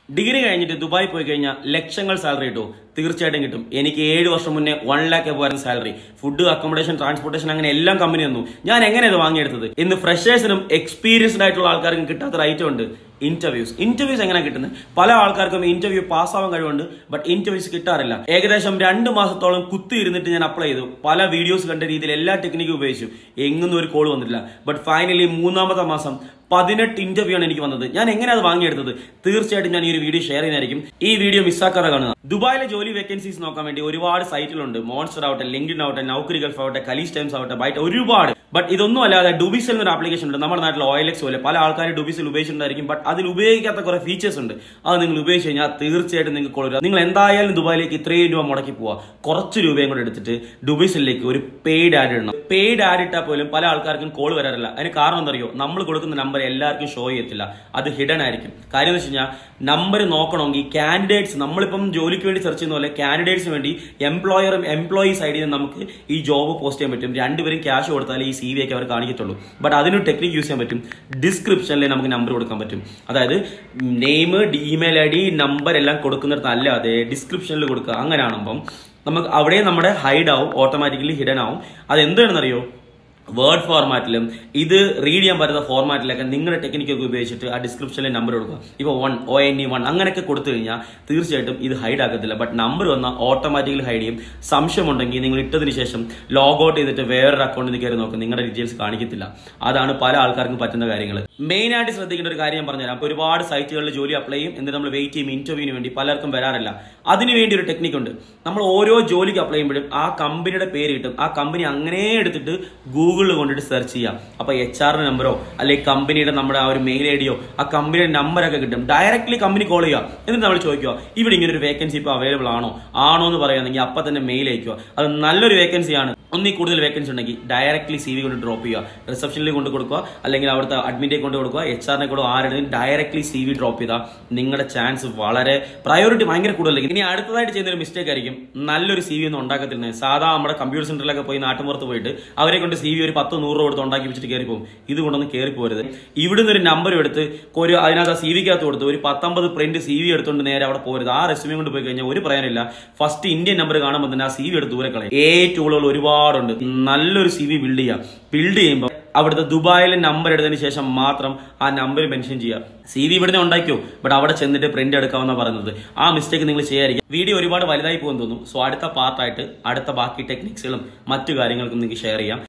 degree കഴിഞ്ഞിട്ട് Dubai പോയി കഴിഞ്ഞാൽ ലക്ഷങ്ങൾ സാലറി കിട്ടും തീർച്ചയായിട്ടും കിട്ടും എനിക്ക് ഏഴ് വർഷം മുന്നേ one lakh above salary food accommodation transportation അങ്ങനെ എല്ലാം കമ്പനി തന്നു ഞാൻ എങ്ങനെ ഇത് വാങ്ങിയെടുത്തത് ഇന്ന് ഫ്രഷേഴ്സിനും എക്സ്പീരിയൻസ്ഡ് ആയിട്ടുള്ള ആൾക്കാർക്കും കിട്ടാത്ത ഒരു ഐറ്റം ഉണ്ട് ഇന്റർവ്യൂസ് ഇന്റർവ്യൂസ് എങ്ങനെ കിട്ടുന്നത് പല ആൾക്കാർക്കും ഇന്റർവ്യൂ പാസ്സാവാൻ കഴിവുണ്ട് ബട്ട് ഇന്റർവ്യൂസ് കിട്ടാറില്ല ഏകദേശം രണ്ട് മാസത്തോളം കുത്തി ഇരുന്നിട്ട് ഞാൻ അപ്ലൈ ചെയ്തു പല വീഡിയോസ് കണ്ട രീതിയിൽ എല്ലാ ടെക്നിക്കും ഉപയോഗിച്ചു എങ്ങൊന്നും ഒരു കോൾ വന്നിട്ടില്ല ബട്ട് ഫൈനലി മൂന്നാമത്തെ മാസം പതിനെട്ട് ഇന്റർവ്യൂ ആണ് എനിക്ക് വന്നത് ഞാൻ എങ്ങനെ അത് വാങ്ങിയെടുത്തത് തീർച്ചയായിട്ടും ഞാൻ ഈ ഒരു വീഡിയോ ഷെയർ ചെയ്യുന്നതായിരിക്കും ഈ വീഡിയോ മിസ്സാക്കാതെ കാണുക ദുബായിലെ ജോലി വേക്കൻസീസ് നോക്കാൻ വേണ്ടി ഒരുപാട് സൈറ്റുകളുണ്ട് മോൺസ്റ്റർ ആവട്ടെ ലിങ്ക്ഡിൻ ആവട്ടെ നൗക്കരി ഗൾഫ് ആവട്ടെ കലീസ് ടൈംസ് ആവട്ടെ ബൈറ്റ് ഒരുപാട് ബട്ട് ഇതൊന്നും അല്ലാതെ ഡുബിസിൽ എന്നൊരു ആപ്ലിക്കേഷൻ ഉണ്ട് നമ്മുടെ നാട്ടിൽ ഓയിലെക്സ് പോലെ പല ആൾക്കാരും ഡുബിസിൽ ഉപയോഗിച്ചിട്ടുണ്ടായിരിക്കും ബട്ട് അതിൽ ഉപയോഗിക്കാത്ത കുറെ ഫീച്ചേഴ്സ് ഉണ്ട് അത് നിങ്ങൾ ഉപയോഗിച്ച് കഴിഞ്ഞാൽ തീർച്ചയായിട്ടും നിങ്ങൾക്ക് കൊള്ളുക നിങ്ങൾ എന്തായാലും ദുബായിലേക്ക് ഇത്രയും രൂപ മുടക്കി പോവാ കുറച്ച് രൂപയും കൂടെ എടുത്തിട്ട് ഡുബിസിലേക്ക് ഒരു പെയ്ഡ് ആഡ് ഇടണം പെയ്ഡ് ആഡ് ഇട്ടാൽ പോലും പല ആൾക്കാർക്കും കോൾ വരാറില്ല അതിന് കാരണം എന്തറിയോ നമ്മൾ കൊടുക്കുന്ന നമ്പർ എല്ലാവർക്കും ഷോ ചെയ്യത്തില്ല അത് ഹിഡൻ ആയിരിക്കും കാര്യം എന്ന് വെച്ച് കഴിഞ്ഞാൽ നമ്പർ നോക്കണമെങ്കിൽ കാൻഡിഡേറ്റ്സ് നമ്മളിപ്പം ജോലിക്ക് വേണ്ടി സെർച്ച് ചെയ്യുന്ന പോലെ കാൻഡിഡേറ്റ്സിന് വേണ്ടി എംപ്ലോയറും എംപ്ലോയി സൈഡിൽ നിന്ന് നമുക്ക് ഈ ജോബ് പോസ്റ്റ് ചെയ്യാൻ പറ്റും രണ്ടുപേരും ക്യാഷ് കൊടുത്താൽ ഈ സി വി ഒക്കെ അവർ കാണിക്കത്തുള്ളൂ ബട്ട് അതിനൊരു ടെക്നിക്ക് യൂസ് ചെയ്യാൻ പറ്റും ഡിസ്ക്രിപ്ഷനിൽ നമുക്ക് നമ്പർ കൊടുക്കാൻ പറ്റും അതായത് name email I D number എല്ലാം കൊടുക്കുന്നിടത്ത് അല്ലാതെ ഡിസ്ക്രിപ്ഷനിൽ കൊടുക്കുക അങ്ങനെയാണെപ്പം നമുക്ക് അവിടെ നമ്മുടെ ഹൈഡ് ആവും ഓട്ടോമാറ്റിക്കലി ഹിഡൻ ആവും അത് എന്താണെന്നറിയോ വേർഡ് ഫോർമാറ്റിലും ഇത് റീഡ് ചെയ്യാൻ പറ്റുന്ന ഫോർമാറ്റിലൊക്കെ നിങ്ങളുടെ ടെക്നിക്കൊക്കെ ഉപയോഗിച്ചിട്ട് ആ ഡിസ്ക്രിപ്ഷനിൽ നമ്പർ കൊടുക്കുക ഇപ്പോൾ one O N E one അങ്ങനെയൊക്കെ കൊടുത്തു കഴിഞ്ഞാൽ തീർച്ചയായിട്ടും ഇത് ഹൈഡ് ആക്കത്തില്ല ബട്ട് നമ്പർ വന്നാൽ ഓട്ടോമാറ്റിക്കലി ഹൈഡ് ചെയ്യും സംശയമുണ്ടെങ്കിൽ നിങ്ങൾ ഇട്ടതിന് ശേഷം ലോഗ് ഔട്ട് ചെയ്തിട്ട് വേറൊരു അക്കൗണ്ടിൽ കയറി നോക്കും നിങ്ങളുടെ ഡീറ്റെയിൽസ് കാണിക്കത്തില്ല അതാണ് പല ആൾക്കാർക്കും പറ്റുന്ന കാര്യങ്ങൾ മെയിൻ ആയിട്ട് ശ്രദ്ധിക്കേണ്ട ഒരു കാര്യം ഞാൻ പറഞ്ഞുതരാം അപ്പോൾ ഒരുപാട് സൈറ്റുകളിൽ ജോലി അപ്ലൈ ചെയ്യും എന്നിട്ട് നമ്മൾ വെയിറ്റ് ചെയ്യും ഇന്റർവ്യൂവിന് വേണ്ടി പലർക്കും വരാറില്ല അതിന് വേണ്ടി ഒരു ടെക്നിക്ക് ഉണ്ട് നമ്മൾ ഓരോ ജോലിക്ക് അപ്ലൈ ചെയ്യുമ്പോഴും ആ കമ്പനിയുടെ പേര് കിട്ടും ആ കമ്പനി അങ്ങനെ എടുത്തിട്ട് ഗൂഗിളിൽ കൊണ്ടിട്ട് സെർച്ച് ചെയ്യാം അപ്പൊ എച്ച് ആർ നമ്പറോ അല്ലെങ്കിൽ കമ്പനിയുടെ നമ്മുടെ ആ ഒരു മെയിൽ ഐ ഡിയോ ആ കമ്പനിയുടെ നമ്പറൊക്കെ കിട്ടും ഡയറക്ട്ലി കമ്പനി കോൾ ചെയ്യുക എന്നിട്ട് നമ്മൾ ചോദിക്കുക ഇവിടെ ഇങ്ങനെ ഒരു വേക്കൻസി ഇപ്പോൾ അവൈലബിൾ ആണോ ആണോ എന്ന് പറയുകയാണെങ്കിൽ അപ്പൊ തന്നെ മെയിൽ അയക്കുക അത് നല്ലൊരു വേക്കൻസിയാണ് ഒന്നിൽ കൂടുതൽ വേക്കൻസി ഉണ്ടെങ്കിൽ ഡയറക്ട്ലി സി വി കൊണ്ട് ഡ്രോപ്പ് ചെയ്യുക റിസപ്ഷനിൽ കൊണ്ട് കൊടുക്കുക അല്ലെങ്കിൽ അവിടുത്തെ അഡ്മിറ്റെ കൊണ്ട് കൊടുക്കുക എച്ച് ആറിനെ കൂടെ ആരുടെ ഡയറക്ട്ലി സി വി ഡ്രോപ്പ് ചെയ്താൽ നിങ്ങളുടെ ചാൻസ് വളരെ പ്രയോറിറ്റി ഭയങ്കര കൂടുതലായിരിക്കും ഇനി അടുത്തതായിട്ട് ചെയ്യുന്ന ഒരു മിസ്റ്റേക്ക് ആയിരിക്കും നല്ലൊരു സി വി ഒന്നും ഉണ്ടാക്കത്തില്ല സാധാ നമ്മുടെ കമ്പ്യൂട്ടർ സെന്ററിലൊക്കെ പോയി നാട്ടുമ്പുറത്ത് പോയിട്ട് അവരെ കൊണ്ട് സി വി ഒരു പത്ത് നൂറ് കൊടുത്ത് ഉണ്ടാക്കി വെച്ചിട്ട് കയറി പോകും ഇത് കൊണ്ടൊന്നും കയറി പോരുത് ഇവിടുന്ന് ഒരു നമ്പർ എടുത്ത് ഒരു അതിനകത്ത് സി വിക്കകത്ത് കൊടുത്ത് ഒരു പത്തൊമ്പത് പ്രിന്റ് സി വി എടുത്തുകൊണ്ട് നേരെ അവിടെ പോരുത് ആ റെസ്യൂമെ കൊണ്ട് പോയി കഴിഞ്ഞാൽ ഒരു പറയാനില്ല ഫസ്റ്റ് ഇന്ത്യൻ നമ്പർ കാണുമ്പോൾ തന്നെ ആ സി വി എടുത്ത് ദൂരെ കളയും ഏ ടൂളുകൾ ഒരുപാടുണ്ട് നല്ലൊരു സി വി ബിൽഡ് ചെയ്യാം ബിൽഡ് ചെയ്യുമ്പോൾ അവിടുത്തെ ദുബായിലെ നമ്പർ എടുത്തതിന് ശേഷം മാത്രം ആ നമ്പർ മെൻഷൻ ചെയ്യുക സി വി ഇവിടുന്ന് ഉണ്ടാക്കിയോ ബട്ട് അവിടെ ചെന്നിട്ട് പ്രിന്റ് എടുക്കാമെന്ന പറയുന്നത് ആ മിസ്റ്റേക്ക് നിങ്ങൾ ചെയ്യാതിരിക്കും വീഡിയോ ഒരുപാട് വലുതായി പോകുന്നു തോന്നുന്നു സോ അടുത്ത പാർട്ടായിട്ട് അടുത്ത ബാക്കി ടെക്നിക്സുകളും മറ്റു കാര്യങ്ങൾക്കും നിങ്ങൾക്ക് ഷെയർ ചെയ്യാം